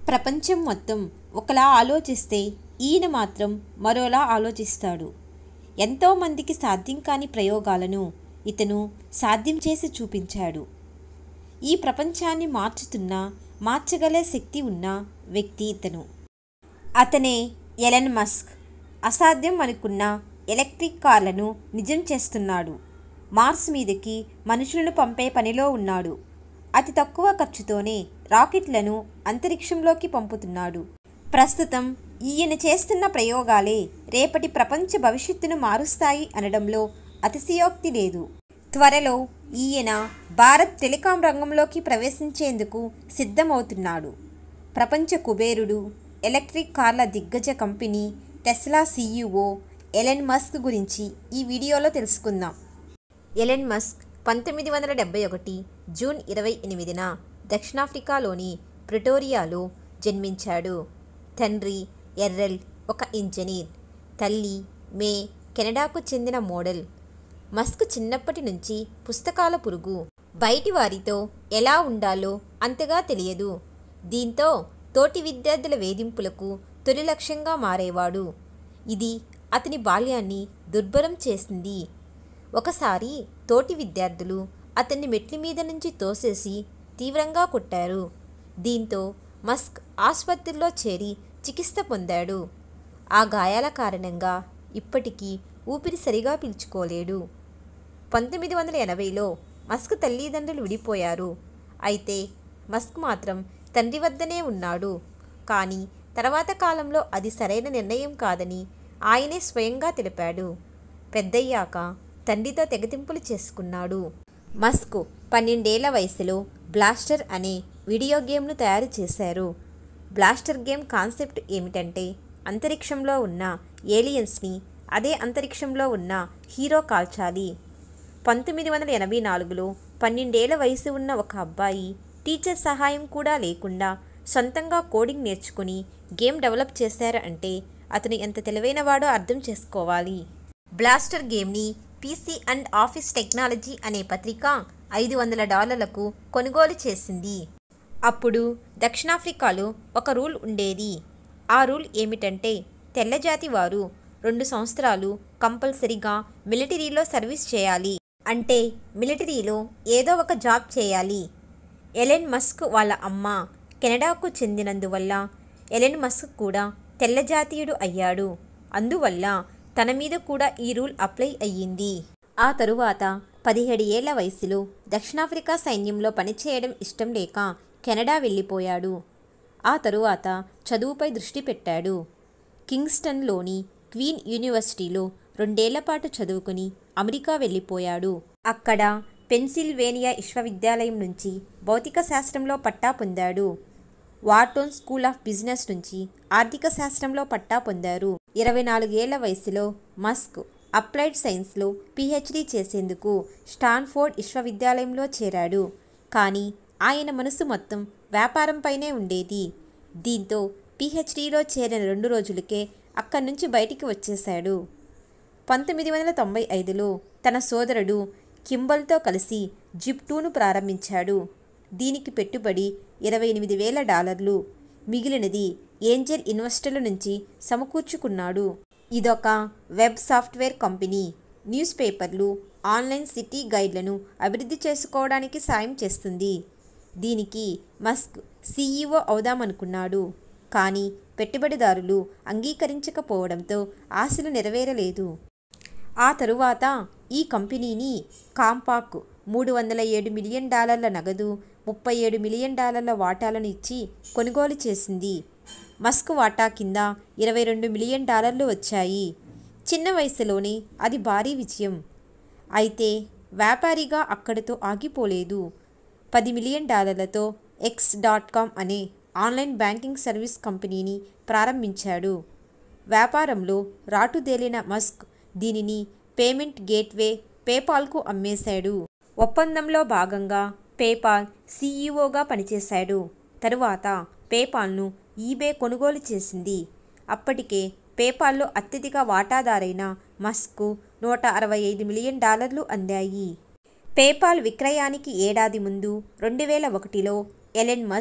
ప్రపంచం మొత్తం ఒకలా ఆలోచిస్తే ఈయన మాత్రం మరోలా ఆలోచిస్తాడు ఎంతోమందికి సాధ్యం కాని ప్రయోగాలను ఇతను సాధ్యం చేసి చూపించాడు ఈ ప్రపంచాన్ని మార్చుతున్న మార్చగల శక్తి ఉన్న వ్యక్తి ఇతను అతనే ఎలన్ మస్క్ అసాధ్యం అనుకున్న ఎలక్ట్రిక్ కార్లను నిజం చేస్తున్నాడు మార్స్ మీదకి మనుషులను పంపే పనిలో ఉన్నాడు అతి తక్కువ ఖర్చుతోనే రాకెట్లను అంతరిక్షంలోకి పంపుతున్నాడు ప్రస్తుతం ఈయన చేస్తున్న ప్రయోగాలే రేపటి ప్రపంచ భవిష్యత్తును మారుస్తాయి అనడంలో అతిశయోక్తి లేదు త్వరలో ఈయన భారత్ టెలికాం రంగంలోకి ప్రవేశించేందుకు సిద్ధమవుతున్నాడు ప్రపంచ కుబేరుడు ఎలక్ట్రిక్ కార్ల దిగ్గజ company Tesla CEO Elon Musk గురించి ఈ వీడియోలో తెలుసుకుందాం ఎలెన్ మస్క్ పంతొమ్మిది వందల డెబ్బై ఒకటి జూన్ ఇరవై ఎనిమిదిన దక్షిణాఫ్రికాలోని ప్రిటోరియాలో జన్మించాడు తండ్రి ఎర్రెల్ ఒక ఇంజనీర్ తల్లి మే కెనడాకు చెందిన మోడల్ మస్క్ చిన్నప్పటి నుంచి పుస్తకాల పురుగు బయటి వారితో ఎలా ఉండాలో అంతగా తెలియదు దీంతో తోటి విద్యార్థుల వేధింపులకు తొలి లక్ష్యంగా మారేవాడు ఇది అతని బాల్యాన్ని దుర్భరం చేసింది ఒకసారి తోటి విద్యార్థులు అతన్ని మెట్ల మీద నుంచి తోసేసి తీవ్రంగా కొట్టారు దీంతో మస్క్ ఆసుపత్రిలో చేరి చికిత్స పొందాడు ఆ గాయాల కారణంగా ఇప్పటికీ ఊపిరి సరిగా పీల్చుకోలేడు పంతొమ్మిది వందల ఎనభైలో మస్క్ తల్లిదండ్రులు విడిపోయారు అయితే మస్క్ మాత్రం తండ్రి వద్దనే ఉన్నాడు కానీ తర్వాత కాలంలో అది సరైన నిర్ణయం కాదని ఆయనే స్వయంగా తెలిపాడు పెద్దయ్యాక తండ్రితో తెగతింపులు చేసుకున్నాడు మస్క్ పన్నెండేళ్ల వయసులో బ్లాస్టర్ అనే వీడియో గేమ్ను తయారు చేశారు బ్లాస్టర్ గేమ్ కాన్సెప్ట్ ఏమిటంటే అంతరిక్షంలో ఉన్న ఏలియన్స్ని అదే అంతరిక్షంలో ఉన్న హీరో కాల్చాలి పంతొమ్మిది వందల ఎనభై నాలుగులో పన్నెండేళ్ల వయసు ఉన్న ఒక అబ్బాయి టీచర్ సహాయం కూడా లేకుండా సొంతంగా కోడింగ్ నేర్చుకుని గేమ్ డెవలప్ చేశారు అంటే అతను ఎంత తెలివైనవాడో అర్థం చేసుకోవాలి బ్లాస్టర్ గేమ్ని పీసీ అండ్ ఆఫీస్ టెక్నాలజీ అనే పత్రిక ఐదు వందల డాలర్లకు కొనుగోలు చేసింది అప్పుడు దక్షిణాఫ్రికాలో ఒక రూల్ ఉండేది ఆ రూల్ ఏమిటంటే తెల్లజాతి వారు రెండు సంవత్సరాలు కంపల్సరీగా మిలిటరీలో సర్వీస్ చేయాలి అంటే మిలిటరీలో ఏదో ఒక జాబ్ చేయాలి ఎలెన్ మస్క్ వాళ్ళ అమ్మ కెనడాకు చెందినందువల్ల ఎలెన్ మస్క్ కూడా తెల్లజాతీయుడు అయ్యాడు అందువల్ల తన మీద కూడా ఈ రూల్ అప్లై అయ్యింది ఆ తరువాత పదిహేడు ఏళ్ల వయసులో దక్షిణాఫ్రికా సైన్యంలో పనిచేయడం ఇష్టం లేక కెనడా వెళ్ళిపోయాడు ఆ తరువాత చదువుపై దృష్టి పెట్టాడు కింగ్స్టన్లోని క్వీన్ యూనివర్సిటీలో రెండేళ్ల పాటు చదువుకుని అమెరికా వెళ్ళిపోయాడు అక్కడ పెన్సిల్వేనియా విశ్వవిద్యాలయం నుంచి భౌతిక శాస్త్రంలో పట్టా పొందాడు వార్టోన్ స్కూల్ ఆఫ్ బిజినెస్ నుంచి ఆర్థిక శాస్త్రంలో పట్టా పొందారు ఇరవై నాలుగేళ్ల వయసులో మస్క్ అప్లైడ్ సైన్స్లో పిహెచ్డి చేసేందుకు స్టాన్ఫోర్డ్ విశ్వవిద్యాలయంలో చేరాడు కానీ ఆయన మనసు మొత్తం వ్యాపారంపైనే ఉండేది దీంతో పిహెచ్డిలో చేరిన రెండు రోజులకే అక్కడి నుంచి బయటికి వచ్చేశాడు పంతొమ్మిది వందల తొంభై ఐదులో తన సోదరుడు కింబల్తో కలిసి జిప్ టూను ప్రారంభించాడు దీనికి పెట్టుబడి ఇరవై ఎనిమిది వేల డాలర్లు మిగిలినది ఏంజల్ ఇన్వెస్టర్ల నుంచి సమకూర్చుకున్నాడు ఇదొక వెబ్ సాఫ్ట్వేర్ కంపెనీ న్యూస్ పేపర్లు ఆన్లైన్ సిటీ గైడ్లను అభివృద్ధి చేసుకోవడానికి సాయం చేస్తుంది దీనికి మస్క్ సీఈఓ అవుదామనుకున్నాడు కానీ పెట్టుబడిదారులు అంగీకరించకపోవడంతో ఆశలు నెరవేరలేదు ఆ తరువాత ఈ కంపెనీని కాంపాక్ మూడు వందల ఏడు మిలియన్ డాలర్ల నగదు ముప్పై ఏడు మిలియన్ డాలర్ల వాటాలను ఇచ్చి కొనుగోలు చేసింది మస్క్ వాటా కింద ఇరవై రెండు మిలియన్ డాలర్లు వచ్చాయి చిన్న వయసులోనే అది భారీ విజయం అయితే వ్యాపారిగా అక్కడితో ఆగిపోలేదు పది మిలియన్ డాలర్లతో ఎక్స్ డాట్ కామ్ అనే ఆన్లైన్ బ్యాంకింగ్ సర్వీస్ కంపెనీని ప్రారంభించాడు వ్యాపారంలో రాటుదేలిన మస్క్ దీనిని పేమెంట్ గేట్వే పేపాల్కు అమ్మేశాడు ఒప్పందంలో భాగంగా పేపాల్ సీఈఓగా పనిచేశాడు తరువాత పేపాల్ను ఈబే కొనుగోలు చేసింది అప్పటికే పేపాల్లో అత్యధిక వాటాదారైన మస్క్కు నూట అరవై ఐదు మిలియన్ డాలర్లు అందాయి పేపాల్ విక్రయానికి ఏడాది ముందు రెండు వేల ఒకటిలో ఎలెన్ మస్క్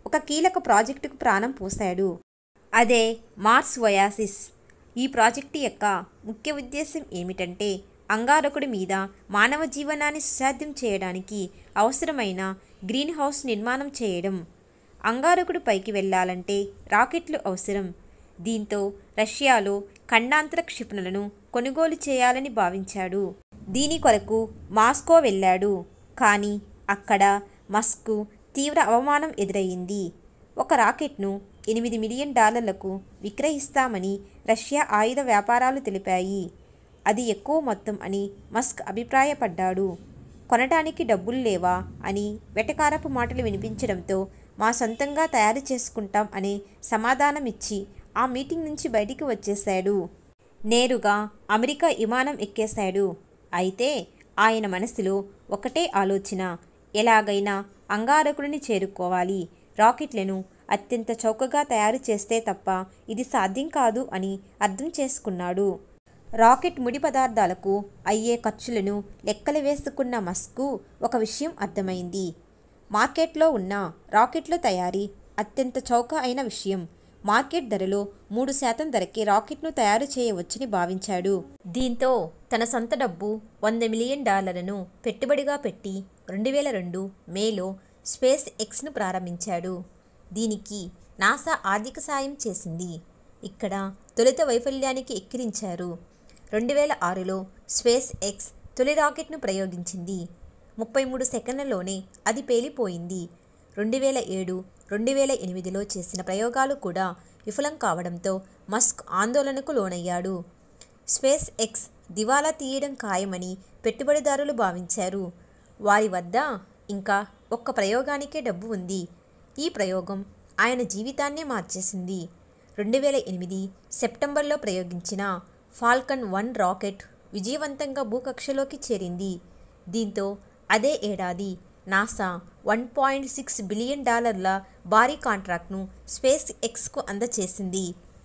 ఒక కీలక ప్రాజెక్టుకు ప్రాణం పోశాడు అదే మార్స్ వయాసిస్ ఈ ప్రాజెక్టు యొక్క ముఖ్య ఉద్దేశం ఏమిటంటే అంగారకుడి మీద మానవ జీవనాన్ని సుసాధ్యం చేయడానికి అవసరమైన గ్రీన్ హౌస్ నిర్మాణం చేయడం అంగారకుడు పైకి వెళ్ళాలంటే రాకెట్లు అవసరం దీంతో రష్యాలో ఖండాంతర క్షిపణులను కొనుగోలు చేయాలని భావించాడు దీని కొరకు మాస్కో వెళ్ళాడు కానీ అక్కడ మస్కు తీవ్ర అవమానం ఎదురయ్యింది ఒక రాకెట్ను ఎనిమిది మిలియన్ డాలర్లకు విక్రయిస్తామని రష్యా ఆయుధ వ్యాపారాలు తెలిపాయి అది ఎక్కువ మొత్తం అని మస్క్ అభిప్రాయపడ్డాడు కొనటానికి డబ్బులు లేవా అని వెటకారపు మాటలు వినిపించడంతో మా సొంతంగా తయారు చేసుకుంటాం అనే సమాధానమిచ్చి ఆ మీటింగ్ నుంచి బయటికి వచ్చేశాడు నేరుగా అమెరికా విమానం ఎక్కేశాడు అయితే ఆయన మనసులో ఒకటే ఆలోచన ఎలాగైనా అంగారకుడిని చేరుకోవాలి రాకెట్లను అత్యంత చౌకగా తయారు చేస్తే తప్ప ఇది సాధ్యం కాదు అని అర్థం చేసుకున్నాడు రాకెట్ ముడి పదార్థాలకు అయ్యే ఖర్చులను లెక్కలు వేసుకున్న మస్కు ఒక విషయం అర్థమైంది మార్కెట్లో ఉన్న రాకెట్ల తయారీ అత్యంత చౌక అయిన విషయం మార్కెట్ ధరలో మూడు శాతం ధరకే రాకెట్ను తయారు చేయవచ్చని భావించాడు దీంతో తన సొంత డబ్బు వంద మిలియన్ డాలర్లను పెట్టుబడిగా పెట్టి రెండు వేల రెండు మేలో స్పేస్ ఎక్స్ను ప్రారంభించాడు దీనికి నాసా ఆర్థిక సాయం చేసింది ఇక్కడ తొలుత వైఫల్యానికి ఎక్కిరించారు రెండు వేల ఆరులో స్పేస్ ఎక్స్ తొలి రాకెట్ను ప్రయోగించింది ముప్పై మూడు సెకండ్లలోనే అది పేలిపోయింది రెండు వేల ఏడు రెండు వేల ఎనిమిదిలో చేసిన ప్రయోగాలు కూడా విఫలం కావడంతో మస్క్ ఆందోళనకు లోనయ్యాడు స్పేస్ ఎక్స్ దివాలా తీయడం ఖాయమని పెట్టుబడిదారులు భావించారు వారి వద్ద ఇంకా ఒక్క ప్రయోగానికే డబ్బు ఉంది ఈ ప్రయోగం ఆయన జీవితాన్నే మార్చేసింది రెండు వేల ఎనిమిది సెప్టెంబర్లో ప్రయోగించిన ఫాల్కన్ వన్ రాకెట్ విజయవంతంగా భూకక్షలోకి చేరింది దీంతో అదే ఏడాది NASA one point six billion డాలర్ల భారీ కాంట్రాక్ట్ను స్పేస్ ఎక్స్కు అందజేసింది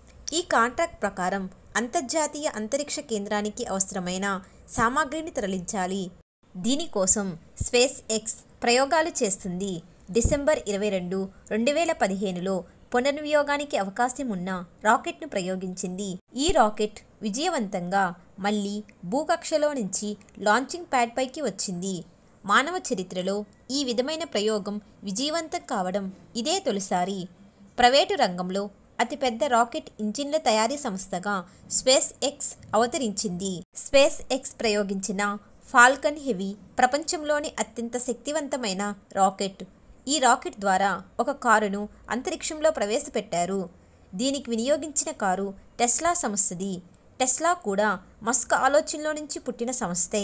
ఈ కాంట్రాక్ట్ ప్రకారం అంతర్జాతీయ అంతరిక్ష కేంద్రానికి అవసరమైన సామాగ్రిని తరలించాలి దీనికోసం స్పేస్ ఎక్స్ ప్రయోగాలు చేస్తుంది డిసెంబర్ ఇరవై రెండు రెండు వేల పదిహేనులో పునర్వియోగానికి అవకాశం ఉన్న రాకెట్ను ప్రయోగించింది ఈ రాకెట్ విజయవంతంగా మళ్ళీ భూకక్షలో నుంచి లాంచింగ్ ప్యాడ్ పైకి వచ్చింది మానవ చరిత్రలో ఈ విధమైన ప్రయోగం విజయవంతం కావడం ఇదే తొలిసారి ప్రైవేటు రంగంలో అతిపెద్ద రాకెట్ ఇంజిన్ల తయారీ సంస్థగా స్పేస్ ఎక్స్ అవతరించింది స్పేస్ ఎక్స్ ప్రయోగించిన ఫాల్కన్ హెవీ ప్రపంచంలోని అత్యంత శక్తివంతమైన రాకెట్ ఈ రాకెట్ ద్వారా ఒక కారును అంతరిక్షంలో ప్రవేశపెట్టారు దీనికి వినియోగించిన కారు టెస్లా సంస్థది టెస్లా కూడా మస్క్ ఆలోచనలో నుంచి పుట్టిన సంస్థే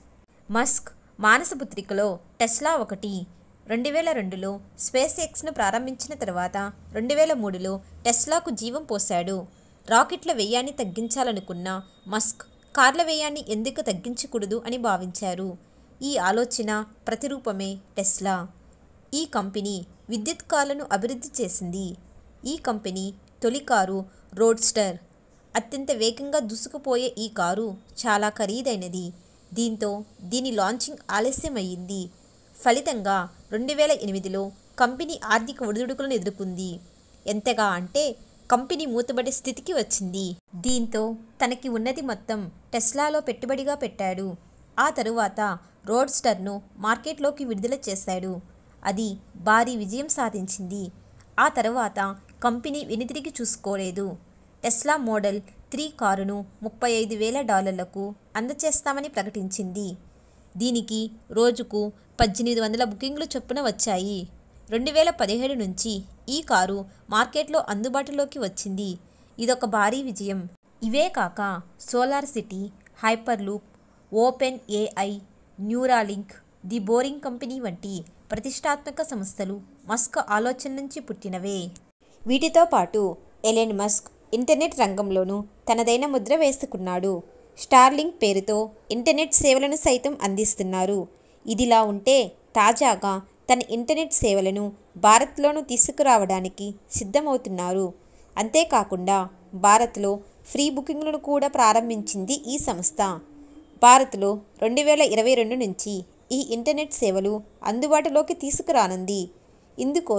మస్క్ మానసపుత్రికలో టెస్లా ఒకటి రెండు వేల రెండులో స్పేస్ ఎక్స్ను ప్రారంభించిన తర్వాత రెండు వేల మూడులో టెస్లాకు జీవం పోశాడు రాకెట్ల వ్యయాన్ని తగ్గించాలనుకున్న మస్క్ కార్ల వ్యయాన్ని ఎందుకు తగ్గించకూడదు అని భావించారు ఈ ఆలోచన ప్రతిరూపమే టెస్లా ఈ కంపెనీ విద్యుత్ కార్లను అభివృద్ధి చేసింది ఈ కంపెనీ తొలి కారు రోడ్స్టర్ అత్యంత వేగంగా దూసుకుపోయే ఈ కారు చాలా ఖరీదైనది దీంతో దీని లాంచింగ్ ఆలస్యమయ్యింది ఫలితంగా రెండు వేల ఎనిమిదిలో కంపెనీ ఆర్థిక ఒడిదుడుకులను ఎదుర్కొంది ఎంతగా అంటే కంపెనీ మూతబడే స్థితికి వచ్చింది దీంతో తనకి ఉన్నది మొత్తం టెస్లాలో పెట్టుబడిగా పెట్టాడు ఆ తరువాత రోడ్స్టర్ను మార్కెట్లోకి విడుదల చేశాడు అది భారీ విజయం సాధించింది ఆ తర్వాత కంపెనీ వెనుతిరిగి చూసుకోలేదు టెస్లా మోడల్ త్రీ కారును ముప్పై ఐదు వేల డాలర్లకు అందచేస్తామని ప్రకటించింది దీనికి రోజుకు పద్దెనిమిది వందల బుకింగ్లు చొప్పున వచ్చాయి రెండు వేల పదిహేడు నుంచి ఈ కారు మార్కెట్లో అందుబాటులోకి వచ్చింది ఇదొక భారీ విజయం ఇవే కాక Solar City Hyperloop OpenAI Neuralink The Boring Company వంటి ప్రతిష్టాత్మక సంస్థలు మస్క్ ఆలోచన నుంచి పుట్టినవే వీటితో పాటు ఎలెన్ మస్క్ ఇంటర్నెట్ రంగంలోనూ తనదైన ముద్ర వేసుకున్నాడు స్టార్లింక్ పేరుతో ఇంటర్నెట్ సేవలను సైతం అందిస్తున్నారు ఇదిలా ఉంటే తాజాగా తన ఇంటర్నెట్ సేవలను భారత్లోనూ తీసుకురావడానికి సిద్ధమవుతున్నారు అంతేకాకుండా భారత్లో ఫ్రీ బుకింగ్లను కూడా ప్రారంభించింది ఈ సంస్థ భారత్లో రెండు వేల ఇరవై రెండు నుంచి ఈ ఇంటర్నెట్ సేవలు అందుబాటులోకి తీసుకురానుంది ఇందుకోసం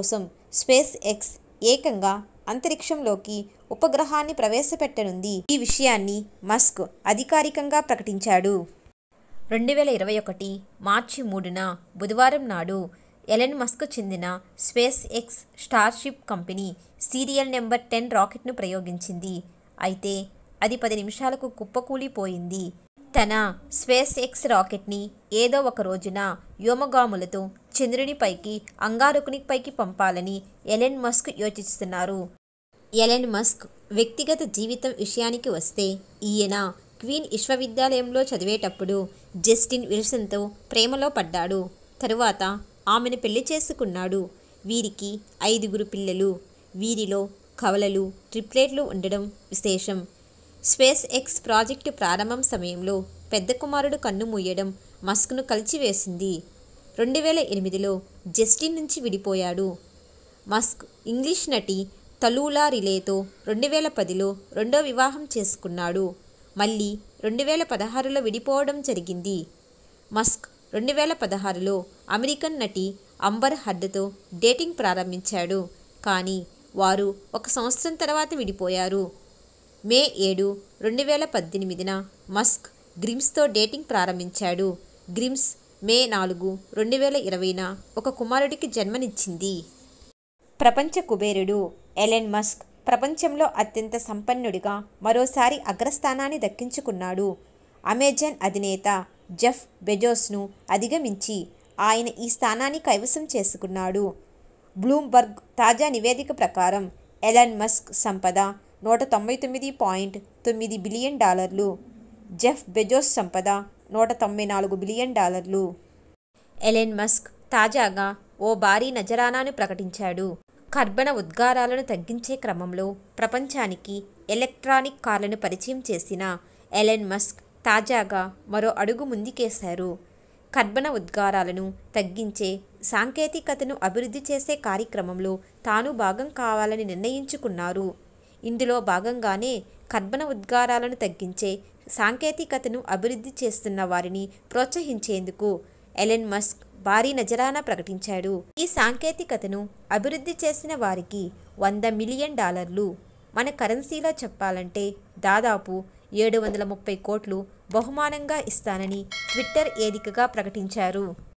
స్పేస్ ఎక్స్ ఏకంగా అంతరిక్షంలోకి ఉపగ్రహాన్ని ప్రవేశపెట్టనుంది ఈ విషయాన్ని మస్క్ అధికారికంగా ప్రకటించాడు రెండు వేల ఇరవై ఒకటి మార్చి మూడున బుధవారం నాడు ఎలెన్ మస్క్ చెందిన SpaceX Starship company serial number ten రాకెట్ను ప్రయోగించింది అయితే అది పది నిమిషాలకు కుప్పకూలిపోయింది తన స్పేస్ ఎక్స్ రాకెట్ని ఏదో ఒక రోజున వ్యోమగాములతో చంద్రునిపైకి అంగారకునిపైకి పంపాలని ఎలెన్ మస్క్ యోచిస్తున్నారు ఎలెన్ మస్క్ వ్యక్తిగత జీవితం విషయానికి వస్తే ఈయన క్వీన్ విశ్వవిద్యాలయంలో చదివేటప్పుడు జస్టిన్ విల్సన్తో ప్రేమలో పడ్డాడు తరువాత ఆమెను పెళ్లి చేసుకున్నాడు వీరికి ఐదుగురు పిల్లలు వీరిలో కవలలు ట్రిప్లెట్లు ఉండడం విశేషం స్పేస్ ఎక్స్ ప్రాజెక్టు ప్రారంభం సమయంలో పెద్ద కుమారుడు కన్ను మూయడం మస్క్ను కలిచివేసింది రెండు వేల ఎనిమిదిలో జస్టిన్ నుంచి విడిపోయాడు మస్క్ ఇంగ్లీష్ నటి తలూలా రిలేతో రెండు వేల పదిలో రెండో వివాహం చేసుకున్నాడు మళ్ళీ రెండు వేల పదహారులో విడిపోవడం జరిగింది మస్క్ రెండు వేల పదహారులో అమెరికన్ నటి అంబర్ హడ్తో డేటింగ్ ప్రారంభించాడు కానీ వారు ఒక సంవత్సరం తర్వాత విడిపోయారు మే ఏడు రెండు వేల పద్దెనిమిదిన మస్క్ గ్రిమ్స్తో డేటింగ్ ప్రారంభించాడు గ్రిమ్స్ మే నాలుగు రెండు వేల ఇరవైన ఒక కుమారుడికి జన్మనిచ్చింది ప్రపంచ కుబేరుడు ఎలెన్ మస్క్ ప్రపంచంలో అత్యంత సంపన్నుడిగా మరోసారి అగ్రస్థానాన్ని దక్కించుకున్నాడు అమెజాన్ అధినేత జెఫ్ బెజోస్ను అధిగమించి ఆయన ఈ స్థానాన్ని కైవసం చేసుకున్నాడు బ్లూంబర్గ్ తాజా నివేదిక ప్రకారం ఎలన్ మస్క్ సంపద నూట తొంభై తొమ్మిది పాయింట్ తొమ్మిది బిలియన్ డాలర్లు జెఫ్ బెజోస్ సంపద నూట తొంభై నాలుగు బిలియన్ డాలర్లు ఎలెన్ మస్క్ తాజాగా ఓ భారీ నజరానాను ప్రకటించాడు కర్బన ఉద్గారాలను తగ్గించే క్రమంలో ప్రపంచానికి ఎలక్ట్రానిక్ కార్లను పరిచయం చేసిన ఎలెన్ మస్క్ తాజాగా మరో అడుగు ముందుకేశారు కర్బన ఉద్గారాలను తగ్గించే సాంకేతికతను అభివృద్ధి చేసే కార్యక్రమంలో తాను భాగం కావాలని నిర్ణయించుకున్నారు ఇందులో భాగంగానే కర్బన ఉద్గారాలను తగ్గించే సాంకేతికతను అభివృద్ధి చేస్తున్న వారిని ప్రోత్సహించేందుకు ఎలెన్ మస్క్ భారీ నజరానా ప్రకటించాడు ఈ సాంకేతికతను అభివృద్ధి చేసిన వారికి వంద మిలియన్ డాలర్లు మన కరెన్సీలో చెప్పాలంటే దాదాపు ఏడు వందల ముప్పై కోట్లు బహుమానంగా ఇస్తానని ట్విట్టర్ వేదికగా ప్రకటించారు